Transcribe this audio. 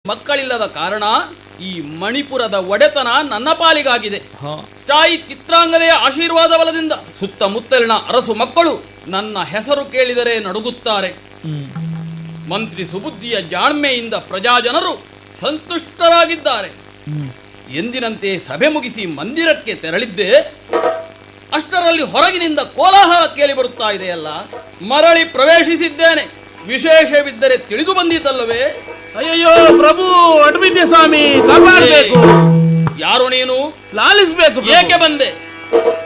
ಮಕ್ಕಳಿಲ್ಲದ ಕಾರಣ ಈ ಮಣಿಪುರದ ಒಡೆತನ ನನ್ನ ಪಾಲಿಗಾಗಿದೆ ಹಾ ತಾಯಿ ಚಿತ್ರಾಂಗದೆಯ ಆಶೀರ್ವಾದ ಬಲದಿಂದ ಸುತ್ತಮುತ್ತಲಿನ ಅರಸು ಮಕ್ಕಳು ನನ್ನ ಹೆಸರು ಕೇಳಿದರೆ ನಡುಗುತ್ತಾರೆ ಹ್ಮ್ ಮಂತ್ರಿ ಸುಬುದ್ಧಿಯ ಜಾಣ್ಮೆಯಿಂದ ಪ್ರಜಾಜನರು ಸಂತುಷ್ಟರಾಗಿದ್ದಾರೆ ಹ್ಮ್ ಎಂದಿನಂತೆ ಸಭೆ ಮುಗಿಸಿ ಮಂದಿರಕ್ಕೆ ತೆರಳಿದ್ದೆ ಅಷ್ಟರಲ್ಲಿ ಹೊರಗಿನಿಂದ ಕೋಲಾಹಲ ಕೇಳಿ ಬರುತ್ತಾ ಇದೆಯಲ್ಲ ಮರಳಿ ಪ್ರವೇಶಿಸಿದ್ದೇನೆ ವಿಶೇಷವಿದ್ದರೆ ತಿಳಿದು ಬಂದಿತಲ್ಲವೇ ಅಯ್ಯಯ್ಯೋ ಪ್ರಭು ಅಡ್ವಿದ್ಯ ಸ್ವಾಮಿ ಕಾಪಾಡಬೇಕು ಯಾರು ನೀನು ಲಾಲಿಸ್ಬೇಕು ಪ್ರಭು. ಏಕೆ ಬಂದೆ